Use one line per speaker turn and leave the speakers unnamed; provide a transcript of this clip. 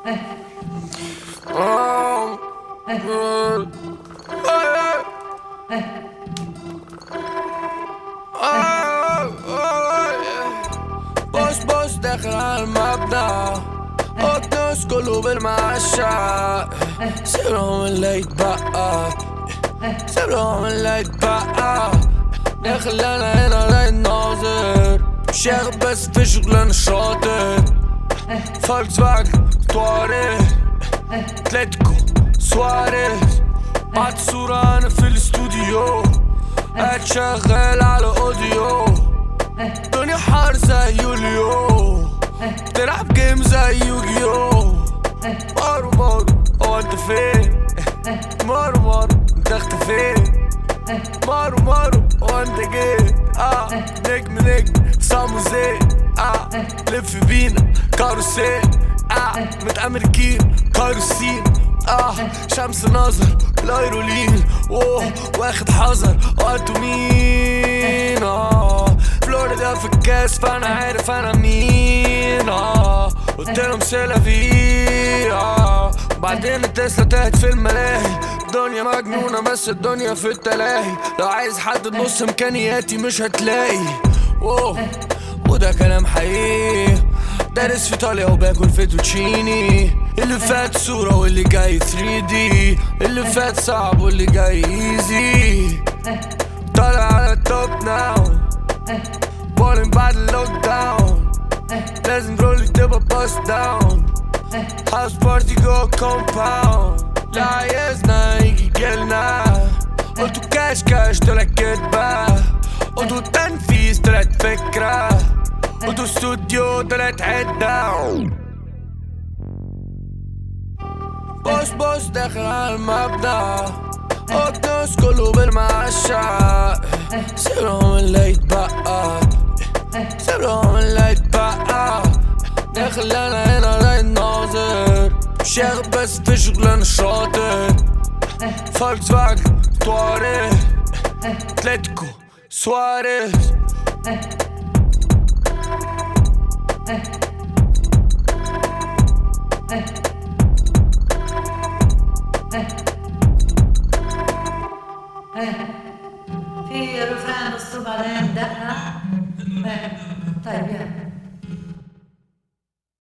Oh. Uh. بص بص داخل على المبنى الناس كله بالمعشى سيب لهم اللي يتبقى سيب لهم اللي يتبقى داخل انا هنا زي الناظر شاغب بس في شغل انا شاطر فولكس فاجن طوارئ اتلتيكو سواريز بعت صورة انا في الاستوديو قاعد شغال على اوديو الدنيا حار زي يوليو بتلعب جيم زي يوجيو مارو مارو هو انت فين مارو مارو انت اختفيت مارو مارو هو انت جيت اه نجم نجم سامو زيت اه لف بينا كاروسيل اه متأمريكين كاروسين اه شمس نظر لايرولين اوه واخد حذر وانتو مين اه فلوريدا في الكاس فانا عارف انا مين اه قلت لهم سيلافي اه بعدين التسلا تاهت في الملاهي الدنيا مجنونة بس الدنيا في التلاهي لو عايز حد نص امكانياتي مش هتلاقي اوه وده كلام حقيقي دارس في ايطاليا وباكل فيتوتشيني اللي فات صورة واللي جاي 3D اللي فات صعب واللي جاي ايزي طالع على التوب ناو بولين بعد اللوك داون لازم رولي تبقى باس داون هاوس بارتي جو كومباوند لا عايزنا يجي جيلنا قلتوا كاش كاش طلعت كدبة قلتوا تنفيذ طلعت فكرة قلتوا استوديو طلعت عدة بص بص داخل على المبنى الناس كله بالمعشى سيب لهم اللي يتبقى سيب لهم اللي يتبقى داخل انا هنا زي الناظر شاغب بس في شغل انا شاطر فولكس فاجن طوارئ اتلتيكو سواريز
Eh.